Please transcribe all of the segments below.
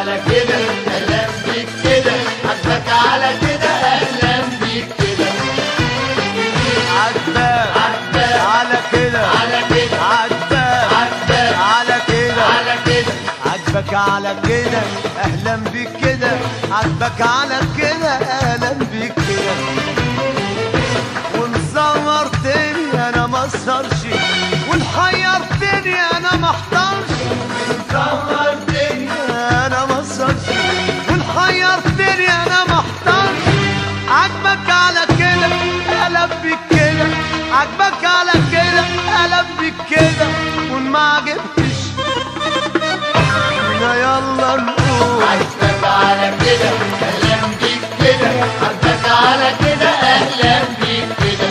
على كده اهلا بيك كده عجبك على كده اهلا بيك كده عجبك عجبك على كده على كده عجبك عجبك على كده على كده عجبك على كده اهلا بيك كده عجبك على كده اهلا بيك كده ومصورتني انا ما اصهرش والحيرتني انا ما احضرش صورتني انا ما اصهرش والحيرتني انا ما احضرش عجبك على كده اهلا بيك كده عجبك على كده اهلا بيك كده وان ما عجبتش يا يلا نقول عجبك على كده اهلا بيك كده عجبك على كده اهلا بيك كده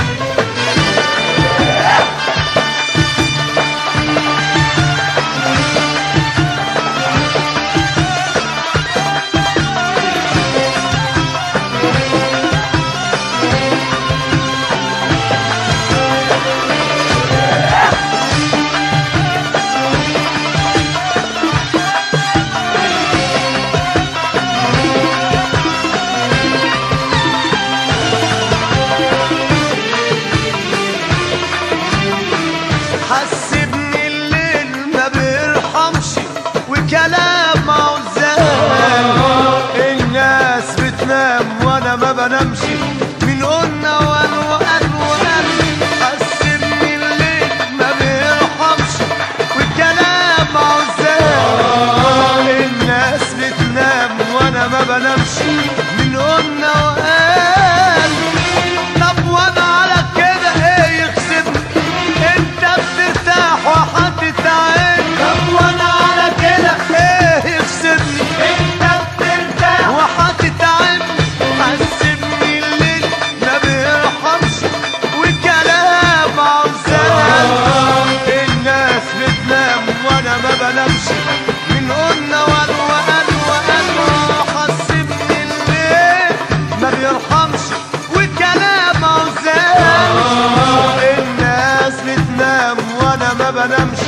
حسبني الليل ما بيرحمش وكلام عزال الناس بتنام وانا ما بنامش من قلنا وان وان وان حسبني الليل ما بيرحمش وكلام عزال الناس بتنام وانا ما بنامش من قلنا وقال طب وانا على كده ايه يخسبني انت بترتاح وهتتعب طب وانا على كده ايه يخسبني انت بترتاح وهتتعب حسبني الليل ما بيرحمش وكلام عزال الناس بتنام وانا ما بنامش من قلنا وان وان وان حسبني الليل ما بيرحمش وكلام عزال الناس بتنام وانا ما بنامش